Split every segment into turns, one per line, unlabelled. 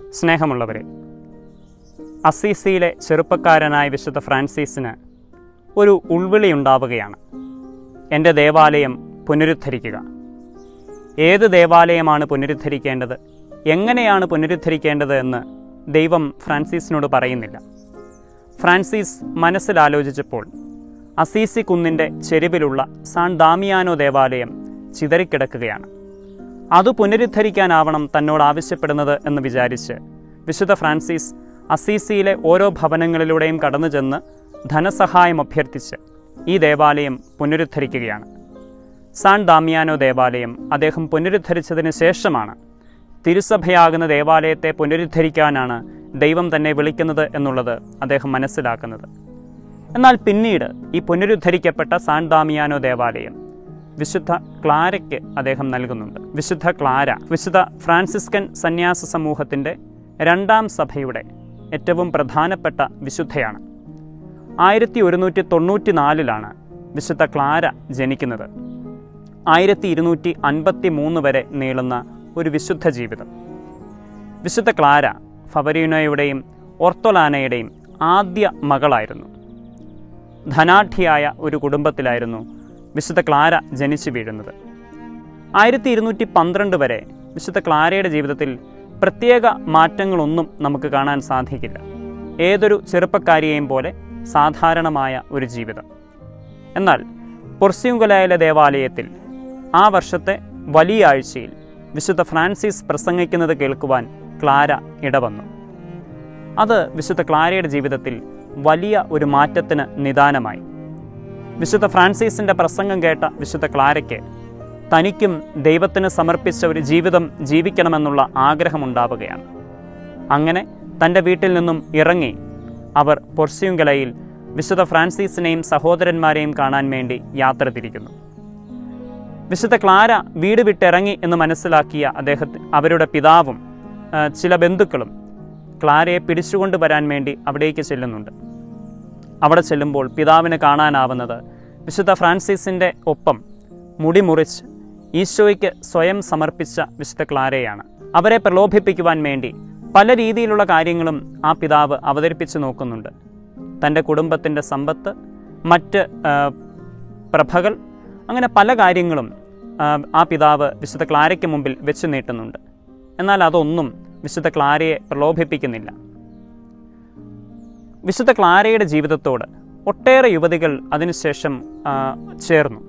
സ്നേഹമുള്ളവരെ അസീസിയിലെ ചെറുപ്പക്കാരനായ വിശുദ്ധ ഫ്രാൻസിസിന് ഒരു ഉൾവിളി ഉണ്ടാവുകയാണ് എൻ്റെ ദേവാലയം പുനരുദ്ധരിക്കുക ഏത് ദേവാലയമാണ് പുനരുദ്ധരിക്കേണ്ടത് എങ്ങനെയാണ് പുനരുദ്ധരിക്കേണ്ടത് എന്ന് ദൈവം ഫ്രാൻസിസിനോട് പറയുന്നില്ല ഫ്രാൻസിസ് മനസ്സിലാലോചിച്ചപ്പോൾ അസീസി കുന്നിൻ്റെ ചെരുവിലുള്ള സാൻ ദാമിയാനോ ദേവാലയം ചിതറിക്കിടക്കുകയാണ് അത് പുനരുദ്ധരിക്കാനാവണം തന്നോട് ആവശ്യപ്പെടുന്നത് എന്ന് വിചാരിച്ച് വിശുദ്ധ ഫ്രാൻസിസ് അസീസിയിലെ ഓരോ ഭവനങ്ങളിലൂടെയും കടന്നു ചെന്ന് ധനസഹായം അഭ്യർത്ഥിച്ച് ഈ ദേവാലയം പുനരുദ്ധരിക്കുകയാണ് സാൻ ദാമിയാനോ ദേവാലയം അദ്ദേഹം പുനരുദ്ധരിച്ചതിന് ശേഷമാണ് തിരുസഭയാകുന്ന ദേവാലയത്തെ പുനരുദ്ധരിക്കാനാണ് ദൈവം തന്നെ വിളിക്കുന്നത് എന്നുള്ളത് അദ്ദേഹം മനസ്സിലാക്കുന്നത് എന്നാൽ പിന്നീട് ഈ പുനരുദ്ധരിക്കപ്പെട്ട സാൻ ദാമിയാനോ ദേവാലയം വിശുദ്ധ ക്ലാരയ്ക്ക് അദ്ദേഹം നൽകുന്നുണ്ട് വിശുദ്ധ ക്ലാര വിശുദ്ധ ഫ്രാൻസിസ്കൻ സന്യാസ സമൂഹത്തിൻ്റെ രണ്ടാം സഭയുടെ ഏറ്റവും പ്രധാനപ്പെട്ട വിശുദ്ധയാണ് ആയിരത്തി ഒരുന്നൂറ്റി തൊണ്ണൂറ്റി നാലിലാണ് വിശുദ്ധ ക്ലാര ജനിക്കുന്നത് ആയിരത്തി ഇരുന്നൂറ്റി അൻപത്തി മൂന്ന് വരെ നീളുന്ന ഒരു വിശുദ്ധ ജീവിതം വിശുദ്ധ ക്ലാര ഫവരീനോയുടെയും ഓർത്തോലാനയുടെയും ആദ്യ മകളായിരുന്നു ധനാഢ്യയായ ഒരു കുടുംബത്തിലായിരുന്നു വിശുദ്ധ ക്ലാര ജനിച്ചു വീഴുന്നത് ആയിരത്തി ഇരുന്നൂറ്റി പന്ത്രണ്ട് വരെ വിശുദ്ധ ക്ലാരയുടെ ജീവിതത്തിൽ പ്രത്യേക മാറ്റങ്ങളൊന്നും നമുക്ക് കാണാൻ സാധിക്കില്ല ഏതൊരു ചെറുപ്പക്കാരിയെയും പോലെ സാധാരണമായ ഒരു ജീവിതം എന്നാൽ പൊർസ്യൂങ്കുലയിലെ ദേവാലയത്തിൽ ആ വർഷത്തെ വലിയ ആഴ്ചയിൽ വിശുദ്ധ ഫ്രാൻസിസ് പ്രസംഗിക്കുന്നത് കേൾക്കുവാൻ ക്ലാര ഇടവന്നു അത് വിശുദ്ധ ക്ലാരയുടെ ജീവിതത്തിൽ വലിയ ഒരു മാറ്റത്തിന് നിദാനമായി വിശുദ്ധ ഫ്രാൻസിസിൻ്റെ പ്രസംഗം കേട്ട വിശുദ്ധ ക്ലാരയ്ക്ക് തനിക്കും ദൈവത്തിന് സമർപ്പിച്ച ഒരു ജീവിതം ജീവിക്കണമെന്നുള്ള ആഗ്രഹമുണ്ടാവുകയാണ് അങ്ങനെ തൻ്റെ വീട്ടിൽ നിന്നും ഇറങ്ങി അവർ പൊർസ്യൂങ്കലയിൽ വിശുദ്ധ ഫ്രാൻസിസിനെയും സഹോദരന്മാരെയും കാണാൻ വേണ്ടി യാത്ര തിരിക്കുന്നു വിശുദ്ധ ക്ലാര വീട് വിട്ടിറങ്ങി എന്ന് മനസ്സിലാക്കിയ അദ്ദേഹത്തെ അവരുടെ പിതാവും ആ, ചില ബന്ധുക്കളും ക്ലാരയെ പിടിച്ചുകൊണ്ട് വരാൻ വേണ്ടി അവിടേക്ക് ചെല്ലുന്നുണ്ട് അവിടെ ചെല്ലുമ്പോൾ പിതാവിന് കാണാനാവുന്നത് വിശുദ്ധ ഫ്രാൻസിസിൻ്റെ ഒപ്പം മുടി മുറിച്ച് ഈശോയ്ക്ക് സ്വയം സമർപ്പിച്ച വിശുദ്ധ ക്ലാരയാണ് അവരെ പ്രലോഭിപ്പിക്കുവാൻ വേണ്ടി പല രീതിയിലുള്ള കാര്യങ്ങളും ആ പിതാവ് അവതരിപ്പിച്ച് നോക്കുന്നുണ്ട് തൻ്റെ കുടുംബത്തിൻ്റെ സമ്പത്ത് മറ്റ് ആ, പ്രഭകൾ അങ്ങനെ പല കാര്യങ്ങളും ആ, ആ പിതാവ് വിശുദ്ധ ക്ലാരയ്ക്ക് മുമ്പിൽ വെച്ച് നീട്ടുന്നുണ്ട് എന്നാൽ അതൊന്നും വിശുദ്ധ ക്ലാരയെ പ്രലോഭിപ്പിക്കുന്നില്ല വിശുദ്ധ ക്ലാരയുടെ ജീവിതത്തോട് ഒട്ടേറെ യുവതികൾ അതിനുശേഷം ആ, ചേർന്നു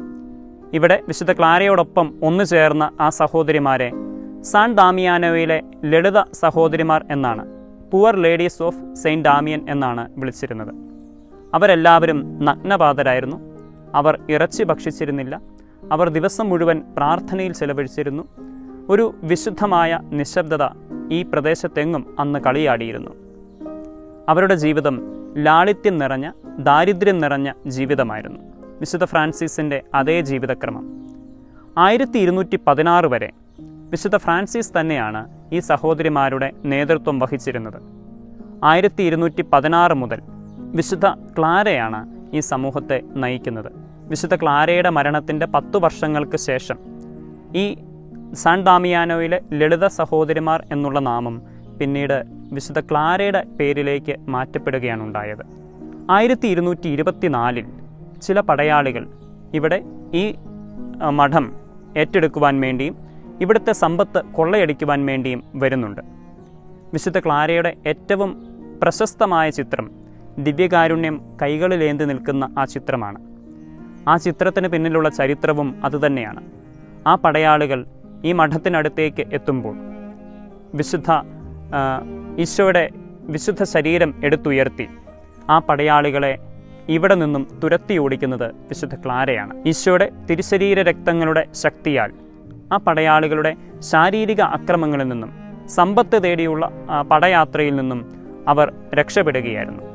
ഇവിടെ വിശുദ്ധ ക്ലാരയോടൊപ്പം ഒന്നു ചേർന്ന ആ സഹോദരിമാരെ സാൻ ഡാമിയാനോയിലെ ലളിത സഹോദരിമാർ എന്നാണ് poor ladies of Saint Damien എന്നാണ് വിളിച്ചിരുന്നത് അവരെല്ലാവരും നഗ്നപാതരായിരുന്നു അവർ ഇറച്ചി ഭക്ഷിച്ചിരുന്നില്ല അവർ ദിവസം മുഴുവൻ പ്രാർത്ഥനയിൽ ചെലവഴിച്ചിരുന്നു ഒരു വിശുദ്ധമായ നിശബ്ദത ഈ പ്രദേശത്തെങ്ങും അന്ന് കളിയാടിയിരുന്നു അവരുടെ ജീവിതം ലാളിത്യം നിറഞ്ഞ ദാരിദ്ര്യം നിറഞ്ഞ ജീവിതമായിരുന്നു വിശുദ്ധ ഫ്രാൻസിസിൻ്റെ അതേ ജീവിതക്രമം ആയിരത്തി ഇരുന്നൂറ്റി പതിനാറ് വരെ വിശുദ്ധ ഫ്രാൻസിസ് തന്നെയാണ് ഈ സഹോദരിമാരുടെ നേതൃത്വം വഹിച്ചിരുന്നത് ആയിരത്തി ഇരുന്നൂറ്റി പതിനാറ് മുതൽ വിശുദ്ധ ക്ലാരയാണ് ഈ സമൂഹത്തെ നയിക്കുന്നത് വിശുദ്ധ ക്ലാരയുടെ മരണത്തിൻ്റെ പത്തു വർഷങ്ങൾക്ക് ശേഷം ഈ സാൻ ഡാമിയാനോയിലെ ലളിത സഹോദരിമാർ എന്നുള്ള നാമം പിന്നീട് വിശുദ്ധ ക്ലാരയുടെ പേരിലേക്ക് മാറ്റപ്പെടുകയാണ് ഉണ്ടായത് ആയിരത്തി ഇരുന്നൂറ്റി ഇരുപത്തിനാലിൽ ചില പടയാളികൾ ഇവിടെ ഈ ആ, മഠം ഏറ്റെടുക്കുവാൻ വേണ്ടിയും ഇവിടുത്തെ സമ്പത്ത് കൊള്ളയടിക്കുവാൻ വേണ്ടിയും വരുന്നുണ്ട് വിശുദ്ധ ക്ലാരയുടെ ഏറ്റവും പ്രശസ്തമായ ചിത്രം ദിവ്യകാരുണ്യം കൈകളിലേന്തി നിൽക്കുന്ന ആ ചിത്രമാണ് ആ ചിത്രത്തിന് പിന്നിലുള്ള ചരിത്രവും അതുതന്നെയാണ് ആ പടയാളികൾ ഈ മഠത്തിനടുത്തേക്ക് എത്തുമ്പോൾ വിശുദ്ധ ആ, ഈശോയുടെ വിശുദ്ധ ശരീരം എടുത്തുയർത്തി ആ പടയാളികളെ ഇവിടെ നിന്നും തുരത്തി ഓടിക്കുന്നത് വിശുദ്ധ ക്ലാരയാണ് ഈശോയുടെ തിരുശരീര രക്തങ്ങളുടെ ശക്തിയാൽ ആ പടയാളികളുടെ ശാരീരിക അക്രമങ്ങളിൽ നിന്നും സമ്പത്ത് തേടിയുള്ള ആ, പടയാത്രയിൽ നിന്നും അവർ രക്ഷപ്പെടുകയായിരുന്നു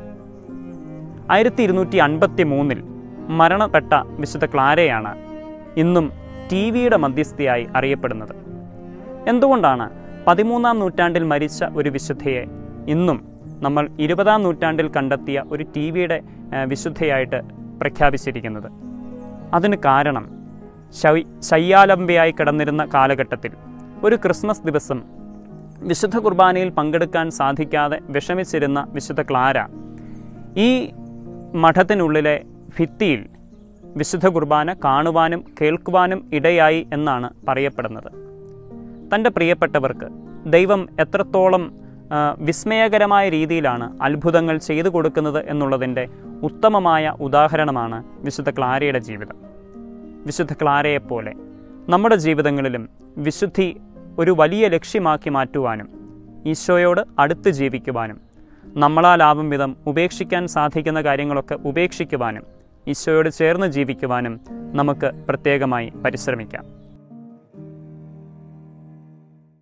ആയിരത്തി ഇരുന്നൂറ്റി അൻപത്തി മൂന്നിൽ മരണപ്പെട്ട വിശുദ്ധ ക്ലാരയാണ് ഇന്നും ടി വിയുടെ മധ്യസ്ഥയായി അറിയപ്പെടുന്നത് എന്തുകൊണ്ടാണ് പതിമൂന്നാം നൂറ്റാണ്ടിൽ മരിച്ച ഒരു വിശുദ്ധയെ ഇന്നും നമ്മൾ ഇരുപതാം നൂറ്റാണ്ടിൽ കണ്ടെത്തിയ ഒരു ടി വിയുടെ വിശുദ്ധയായിട്ട് പ്രഖ്യാപിച്ചിരിക്കുന്നത് അതിന് കാരണം ശൈ ശയ്യാലംബയായി കിടന്നിരുന്ന കാലഘട്ടത്തിൽ ഒരു ക്രിസ്മസ് ദിവസം വിശുദ്ധ കുർബാനയിൽ പങ്കെടുക്കാൻ സാധിക്കാതെ വിഷമിച്ചിരുന്ന വിശുദ്ധ ക്ലാര ഈ മഠത്തിനുള്ളിലെ ഭിത്തിയിൽ വിശുദ്ധ കുർബാന കാണുവാനും കേൾക്കുവാനും ഇടയായി എന്നാണ് പറയപ്പെടുന്നത് തൻ്റെ പ്രിയപ്പെട്ടവർക്ക് ദൈവം എത്രത്തോളം ആ, വിസ്മയകരമായ രീതിയിലാണ് അത്ഭുതങ്ങൾ ചെയ്തു കൊടുക്കുന്നത് എന്നുള്ളതിൻ്റെ ഉത്തമമായ ഉദാഹരണമാണ് വിശുദ്ധ ക്ലാരയുടെ ജീവിതം വിശുദ്ധ ക്ലാരയെപ്പോലെ നമ്മുടെ ജീവിതങ്ങളിലും വിശുദ്ധി ഒരു വലിയ ലക്ഷ്യമാക്കി മാറ്റുവാനും ഈശോയോട് അടുത്ത് ജീവിക്കുവാനും നമ്മളാലാവും വിധം ഉപേക്ഷിക്കാൻ സാധിക്കുന്ന കാര്യങ്ങളൊക്കെ ഉപേക്ഷിക്കുവാനും ഈശോയോട് ചേർന്ന് ജീവിക്കുവാനും നമുക്ക് പ്രത്യേകമായി പരിശ്രമിക്കാം